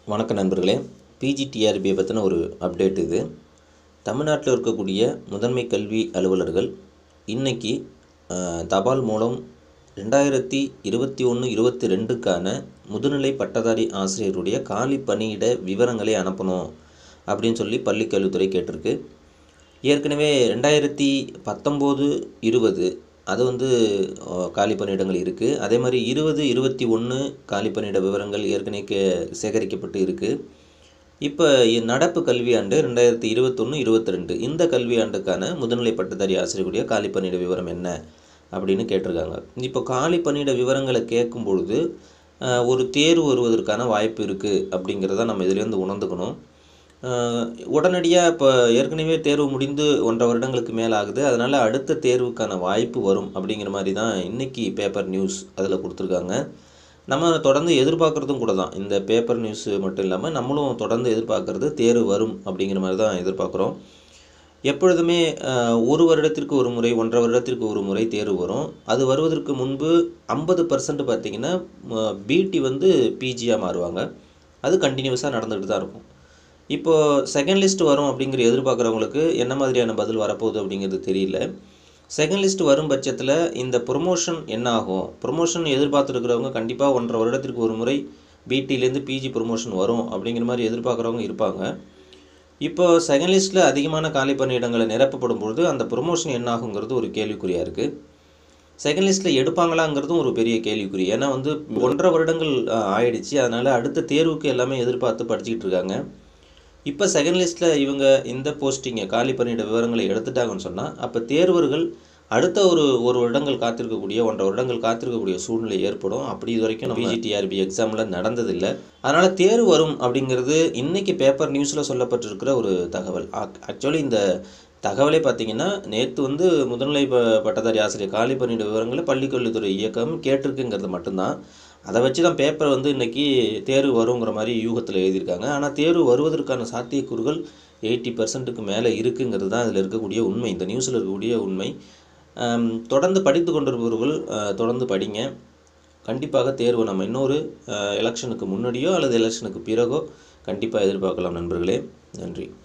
வணக்கம் நண்பர்களே பிஜிடிஆர்பியை பற்றின ஒரு அப்டேட் இது தமிழ்நாட்டில் இருக்கக்கூடிய முதன்மை கல்வி அலுவலர்கள் இன்னைக்கு அஹ், தபால் மூலம் ரெண்டாயிரத்தி இருபத்தி ஒன்று இருபத்தி ரெண்டுக்கான முதுநிலை பட்டதாரி ஆசிரியருடைய காலி பணியிட விவரங்களை அனுப்பணும் அப்படின்னு சொல்லி பள்ளிக் கல்வித்துறை கேட்டிருக்கு ஏற்கனவே ரெண்டாயிரத்தி பத்தொம்போது இருபது அது வந்து அஹ், காலி பணியிடங்கள் இருக்குது அதே மாதிரி இருபது இருபத்தி ஒன்று காலி பணியிட விவரங்கள் ஏற்கனவே கே சேகரிக்கப்பட்டு இருக்குது இப்போ நடப்பு கல்வியாண்டு ரெண்டாயிரத்தி இருபத்தொன்று இருபத்தி ரெண்டு இந்த கல்வியாண்டுக்கான முதுநிலை பட்டதாரி ஆசிரியருடைய காலி பணியிட விவரம் என்ன அப்படின்னு கேட்டிருக்காங்க இப்போ காலி பணியிட விவரங்களை கேட்கும் பொழுது அஹ், ஒரு தேர்வு வருவதற்கான வாய்ப்பு இருக்குது அப்படிங்கிறத நம்ம இதிலேருந்து உணர்ந்துக்கணும் உடனடியாக இப்போ ஏற்கனவே தேர்வு முடிந்து ஒன்றரை வருடங்களுக்கு மேலே ஆகுது அதனால் அடுத்த தேர்வுக்கான வாய்ப்பு வரும் அப்படிங்கிற மாதிரி தான் இன்றைக்கி பேப்பர் நியூஸ் அதில் கொடுத்துருக்காங்க நம்ம தொடர்ந்து எதிர்பார்க்குறதும் கூட தான் இந்த பேப்பர் நியூஸ் மட்டும் இல்லாமல் நம்மளும் தொடர்ந்து எதிர்பார்க்குறது தேர்வு வரும் அப்படிங்கிற மாதிரி தான் எதிர்பார்க்குறோம் எப்பொழுதுமே அஹ், ஒரு வருடத்திற்கு ஒரு முறை ஒன்றரை வருடத்திற்கு ஒரு முறை தேர்வு வரும் அது வருவதற்கு முன்பு ஐம்பது பர்சன்ட் பார்த்தீங்கன்னா பிடி வந்து பிஜியாக மாறுவாங்க அது கண்டினியூஸாக நடந்துகிட்டு தான் இருக்கும் இப்போது செகண்ட் லிஸ்ட் வரும் அப்படிங்கிற எதிர்பார்க்குறவங்களுக்கு என்ன மாதிரியான பதில் வரப்போகுது அப்படிங்கிறது தெரியல செகண்ட் லிஸ்ட் வரும் பட்சத்தில் இந்த ப்ரொமோஷன் என்ன ஆகும் ப்ரொமோஷன் எதிர்பார்த்துருக்கிறவங்க கண்டிப்பாக ஒன்றரை வருடத்திற்கு ஒரு முறை பிடிலேருந்து பிஜி ப்ரொமோஷன் வரும் அப்படிங்கிற மாதிரி எதிர்பார்க்குறவங்க இருப்பாங்க இப்போ செகண்ட் லிஸ்ட்டில் அதிகமான காலி பணியிடங்களை நிரப்பப்படும் பொழுது அந்த ப்ரொமோஷன் என்ன ஆகுங்கிறது ஒரு கேள்விக்குறியாக இருக்குது செகண்ட் லிஸ்ட்டில் எடுப்பாங்களாங்கிறதும் ஒரு பெரிய கேள்விக்குறி ஏன்னா வந்து ஒன்றரை வருடங்கள் அஹ், ஆயிடுச்சு அதனால் அடுத்த தேர்வுக்கு எல்லாமே எதிர்பார்த்து படிச்சுக்கிட்டு இருக்காங்க இப்போ செகண்ட் லிஸ்ட்டில் இவங்க இந்த போஸ்டிங்கை காலி பணியிட விவரங்களை எடுத்துட்டாங்கன்னு சொன்னால் அப்போ தேர்வர்கள் அடுத்த ஒரு ஒரு வருடங்கள் காத்திருக்கக்கூடிய ஒன்றரை வருடங்கள் காத்திருக்கக்கூடிய சூழ்நிலை ஏற்படும் அப்படி இது வரைக்கும் பிஜிடிஆர்பி எக்ஸாமில் நடந்ததில்லை அதனால் தேர்வு வரும் அப்படிங்கிறது இன்னைக்கு பேப்பர் நியூஸில் சொல்லப்பட்டிருக்கிற ஒரு தகவல் ஆக்சுவலி இந்த தகவலே பார்த்தீங்கன்னா நேற்று வந்து முதுநிலை ப- பட்டதாரி ஆசிரியர் காலி பணியிட விவரங்களை பள்ளிக்கல்வித்துறை இயக்கம் கேட்டிருக்குங்கிறது மட்டும்தான் அதை வச்சு தான் பேப்பர் வந்து இன்னைக்கு தேர்வு வருங்கிற மாதிரி யூகத்தில் எழுதியிருக்காங்க ஆனால் தேர்வு வருவதற்கான சாத்தியக்கூறுகள் எயிட்டி பர்சன்ட்டுக்கு மேலே இருக்குங்கிறது தான் இதில் இருக்கக்கூடிய உண்மை இந்த நியூஸில் இருக்கக்கூடிய உண்மை ஆம், தொடர்ந்து படித்து கொண்டிருப்பவர்கள் அஹ், தொடர்ந்து படிங்க கண்டிப்பாக தேர்வு நம்ம இன்னொரு எலெக்ஷனுக்கு முன்னாடியோ அல்லது எலெக்ஷனுக்கு பிறகோ கண்டிப்பாக எதிர்பார்க்கலாம் நண்பர்களே நன்றி